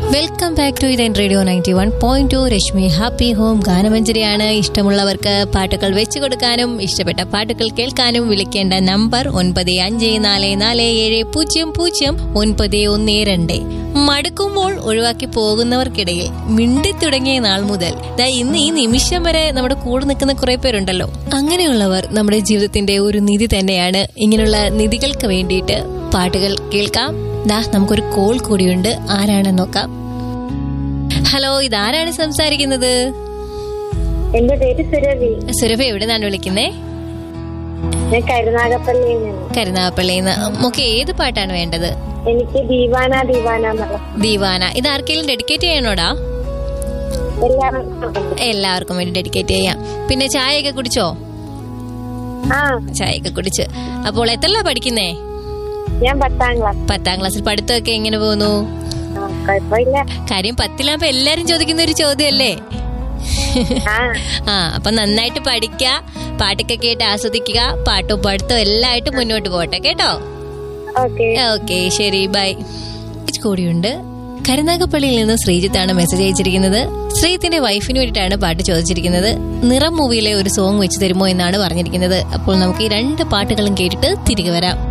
welcome back to ഇതൻ radio ninety one point two Rashmi happy home ഗാനമഞ്ജരിയാണ് ഇഷ്ടമുള്ളവർക്ക് പാട്ടുകൾ വെച്ചു കൊടുക്കാനും ഇഷ്ടപ്പെട്ട പാട്ടുകൾ കേൾക്കാനും വിളിക്കേണ്ട നമ്പർ ഒൻപത് അഞ്ച് നാല് നാല് ഏഴ് പൂജ്യം പൂജ്യം ഒൻപത് ഒന്ന് രണ്ട് മടുക്കുമ്പോൾ ഒഴിവാക്കി പോകുന്നവർക്കിടയിൽ മിണ്ടി തുടങ്ങിയ നാൾ മുതൽ ദാ ഇന്ന് ഈ നിമിഷം വരെ നമ്മുടെ കൂടെ നിൽക്കുന്ന കുറെ പേരുണ്ടല്ലോ അങ്ങനെയുള്ളവർ നമ്മുടെ ജീവിതത്തിന്റെ ഒരു നിധി തന്നെയാണ് ഇങ്ങനെയുള്ള നിധികൾക്ക് വേണ്ടിയിട്ട് പാട്ടുകൾ കേൾക്കാം ദാ നമുക്കൊരു കോൾ കൂടിയുണ്ട് ആരാണെന്ന് നോക്കാം ഹലോ ഇതാരാണ് സംസാരിക്കുന്നത് എന്റെ പേര് സുരഭി സുരഭ എവിടെ നിന്നാണ് വിളിക്കുന്നേ ഞാൻ കരുനാഗപ്പള്ളിയിൽ നിന്ന് കരുനാഗപ്പള്ളിന്ന് നമുക്ക് ഏത് പാട്ടാണ് വേണ്ടത് എനിക്ക് ദീവാന ദീവാന എന്നുള്ള ദീവാന ഇത് ആർക്കെങ്കിലും ഡെഡിക്കേറ്റ് ചെയ്യണോടാ എല്ലാവർക്കും എല്ലാവർക്കും വേണ്ടി ഡെഡിക്കേറ്റ് ചെയ്യാം പിന്നെ ചായയൊക്കെ കുടിച്ചോ ആ ചായയൊക്കെ കുടിച്ച് അപ്പോൾ എത്രല്ല പഠിക്കുന്നേ ഞാൻ പത്താം ക്ലാസ് പത്താം ക്ലാസ്സിൽ പഠിത്തമൊക്കെ എങ്ങനെ പോകുന്നു ആ കുഴപ്പമില്ല കാര്യം പത്തിലാകുമ്പോ എല്ലാരും ചോദിക്കുന്ന ഒരു ചോദ്യമല്ലേ ആ ആ അപ്പൊ നന്നായിട്ട് പഠിക്ക പാട്ടൊക്കെ കേട്ട് ആസ്വദിക്കുക പാട്ടും പഠിത്തവും എല്ലായിട്ട് മുന്നോട്ട് പോട്ടെ കേട്ടോ ഓക്കെ ഓക്കെ ശരി ബൈ കൂടിയുണ്ട് കരുനാഗപ്പള്ളിയിൽ നിന്ന് ശ്രീജിത്താണ് മെസ്സേജ് അയച്ചിരിക്കുന്നത് ശ്രീജിത്തിന്റെ വൈഫിന് വേണ്ടിയിട്ടാണ് പാട്ട് ചോദിച്ചിരിക്കുന്നത് നിറം മൂവിയിലെ ഒരു സോങ് വെച്ച് തരുമോ എന്നാണ് പറഞ്ഞിരിക്കുന്നത് അപ്പോൾ നമുക്ക് ഈ രണ്ട് പാട്ടുകളും കേട്ടിട്ട് തിരികെ വരാം